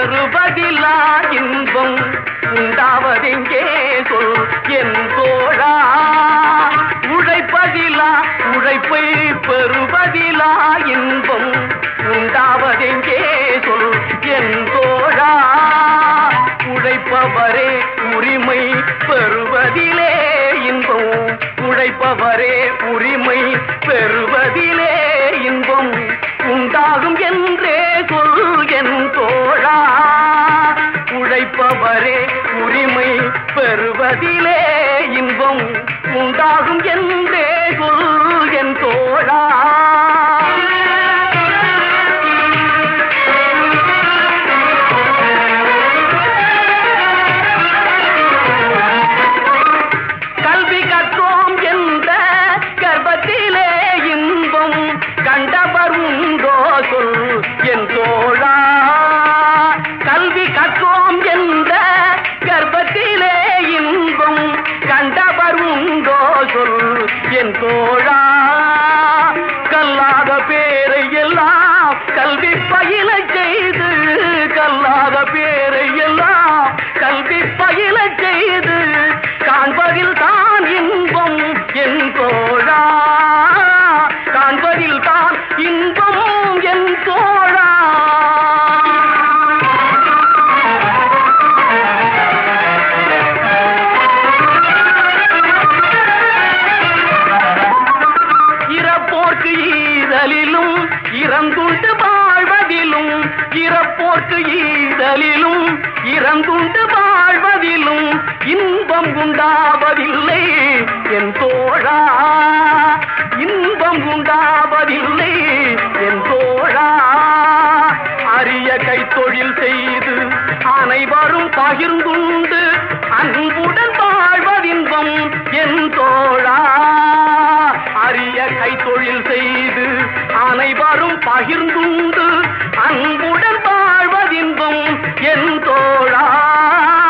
பெறுவதிலா இன்பம் உண்டாவதெங்கே சொல் என் தோழா உழைப்பதிலா உழைப்பை பெறுவதிலா இன்பம் உண்டாவதெங்கே சொல் என் தோழா உழைப்பவரே உரிமை பெறுவதிலே இன்பம் உழைப்பவரே உரிமை பெறுவதிலே இன்பம் உண்டாகும் என்றே சொல் என் தோழா உழைப்பவரே உரிமை பெறுவதிலே இன்பம் உண்டாகும் என்றே சொல் என் தோழா கல்வி கற்றோம் என்ற கர்ப்பத்திலே இன்பம் கண்டவர் உண்டோ சொல் என் தோழா கல்வி கற்றோம் என்ற கர்ப்பத்திலே இன்பம் கண்டவர் உண்டோ சொல் என் தோழா கல்லாத பேரை எல்லாம் கல்வி பயில செய்து கல்லாத பேரை எல்லாம் கல்வி பயில செய்து காண்பதில் தான் இன்பம் என் தோழா காண்பதில் தான் இன்பம் என் தோழா இறப்போர்க்கு ஈதலிலும் இறந்துண்டு வாழ்வதிலும் இறப்போர்க்கு ஈதலிலும் இறந்துண்டு வாழ்வதிலும் இன்பம் உண்டாவதில்லை என் தோழா இன்பம் உண்டாவதில்லை என் தோழா அரிய கைத்தொழில் செய்து அனைவரும் பகிர்ந்துண்டு அன்புடன் வாழ்வதின்பம் என் தோழா அரிய கைத்தொழில் செய்து அனைவரும் பகிர்ந்துண்டு அன்புடன் வாழ்வதின்பம் என் தோழா